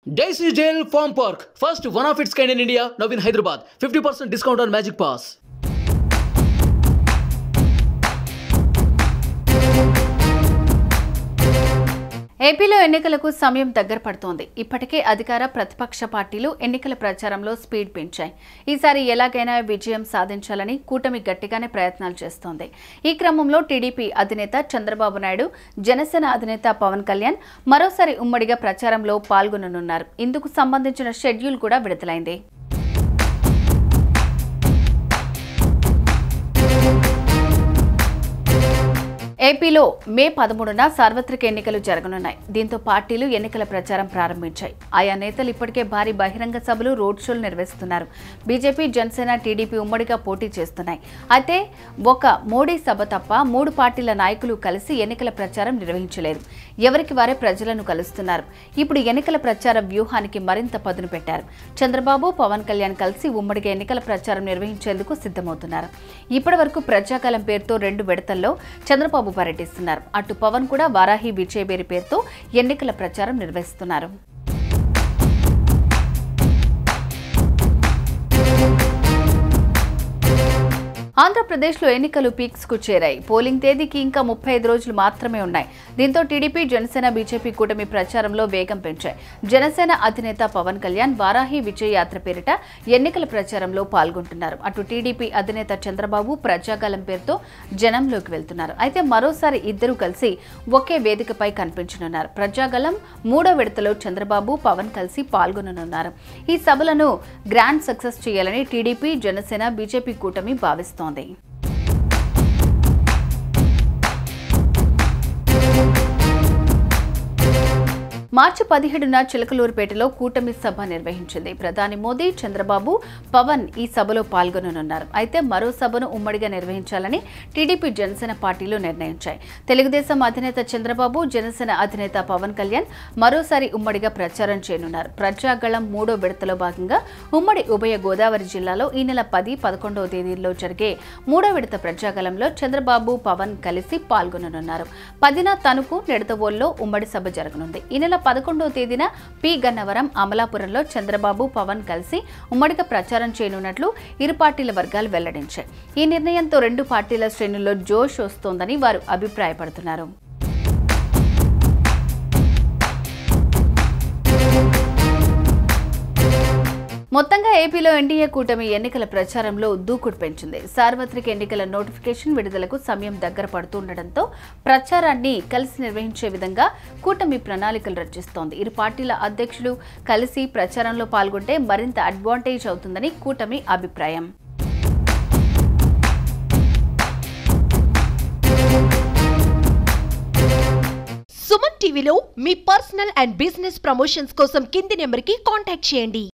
Daisy Jail Farm Park, first one of its kind in India, now in Hyderabad. 50% discount on Magic Pass. ఏపీలో ఎన్నికలకు సమయం దగ్గర పడుతోంది ఇప్పటికే అధికార ప్రతిపక్ష పార్టీలు ఎన్నికల ప్రచారంలో స్పీడ్ పెంచాయి ఈసారి ఎలాగైనా విజయం సాధించాలని కూటమి గట్టిగానే ప్రయత్నాలు చేస్తోంది ఈ క్రమంలో టీడీపీ అధినేత చంద్రబాబు నాయుడు జనసేన అధినేత పవన్ కళ్యాణ్ మరోసారి ఉమ్మడిగా ప్రచారంలో పాల్గొననున్నారు ఇందుకు సంబంధించిన షెడ్యూల్ కూడా విడుదలైంది ఏపీలో మే పదమూడున సార్వత్రిక ఎన్నికలు జరగనున్నాయి దీంతో పార్టీలు ఎన్నికల ప్రచారం ప్రారంభించాయి ఆయా నేతలు ఇప్పటికే భారీ బహిరంగ సభలు రోడ్ షోలు నిర్వహిస్తున్నారు బీజేపీ జనసేన టీడీపీ ఉమ్మడిగా పోటీ చేస్తున్నాయి అయితే ఒక మోడీ సభ తప్ప మూడు పార్టీల నాయకులు కలిసి ఎన్నికల ప్రచారం నిర్వహించలేదు ఎవరికి వారే ప్రజలను కలుస్తున్నారు ఇప్పుడు ఎన్నికల ప్రచార వ్యూహానికి మరింత పదును పెట్టారు చంద్రబాబు పవన్ కళ్యాణ్ కలిసి ఉమ్మడిగా ఎన్నికల ప్రచారం నిర్వహించేందుకు సిద్ధమవుతున్నారు ఇప్పటివరకు ప్రజాకాలం పేరుతో రెండు విడతల్లో చంద్రబాబు పర్యటిస్తున్నారు అటు పవన్ కూడా వారాహి విజయబేరి పేరుతో ఎన్నికల ప్రచారం నిర్వహిస్తున్నారు ఆంధ్రప్రదేశ్లో ఎన్నికలు పీక్స్ కు చేరాయి పోలింగ్ తేదీకి ఇంకా ముప్పై ఐదు రోజులు మాత్రమే ఉన్నాయి దీంతో టీడీపీ జనసేన బీజేపీ కూటమి ప్రచారంలో వేగం పెంచాయి జనసేన అధినేత పవన్ కళ్యాణ్ వారాహి విజయ యాత్ర పేరిట ఎన్నికల ప్రచారంలో పాల్గొంటున్నారు అటు టీడీపీ అధినేత చంద్రబాబు ప్రజాగలం పేరుతో జనంలోకి వెళ్తున్నారు అయితే మరోసారి ఇద్దరూ కలిసి ఒకే వేదికపై కనిపించనున్నారు ప్రజాగలం మూడో విడతలో చంద్రబాబు పవన్ కలిసి పాల్గొననున్నారు ఈ సభలను గ్రాండ్ సక్సెస్ చేయాలని టీడీపీ జనసేన బీజేపీ కూటమి భావిస్తోంది మార్చి పదిహేడున చిలకలూరుపేటలో కూటమి సభ నిర్వహించింది ప్రధాని మోదీ చంద్రబాబు పవన్ ఈ సభలో పాల్గొననున్నారు అయితే మరో సభను ఉమ్మడిగా నిర్వహించాలని టీడీపీ జనసేన పార్టీలు నిర్ణయించాయి తెలుగుదేశం అధినేత చంద్రబాబు జనసేన అధినేత పవన్ కళ్యాణ్ మరోసారి ఉమ్మడిగా ప్రచారం చేయనున్నారు ప్రజాగళం మూడో విడతలో భాగంగా ఉమ్మడి ఉభయ గోదావరి జిల్లాలో ఈ నెల పది పదకొండవ తేదీల్లో జరిగే మూడో విడత ప్రజాగళంలో చంద్రబాబు పవన్ కలిసి పాల్గొననున్నారు పదిన తణుకు నిడదవోల్లో ఉమ్మడి సభ జరగనుంది ఈ నెల పదకొండవ తేదీన పి గన్నవరం అమలాపురంలో చంద్రబాబు పవన్ కలిసి ఉమ్మడిగా ప్రచారం చేయనున్నట్లు ఇరు పార్టీల వర్గాలు వెల్లడించాయి ఈ నిర్ణయంతో రెండు పార్టీల శ్రేణుల్లో జోష్ వస్తోందని వారు అభిప్రాయపడుతున్నారు మొత్తంగా ఏపీలో ఎన్డీఏ కూటమి ఎన్నికల ప్రచారంలో దూకుడు పెంచింది సార్వత్రిక ఎన్నికల నోటిఫికేషన్ విడుదలకు సమయం దగ్గర పడుతుండటంతో ప్రచారాన్ని కలిసి నిర్వహించే విధంగా కూటమి ప్రణాళికలు రచిస్తోంది ఇరు పార్టీల అధ్యక్షులు కలిసి ప్రచారంలో పాల్గొంటే మరింత అడ్వాంటేజ్ అవుతుందని కూటమి అభిప్రాయం సుమన్ టీవీలో మీ పర్సనల్ అండ్ బిజినెస్ ప్రమోషన్స్ కోసం కింది నెంబర్కి కాంటాక్ట్ చేయండి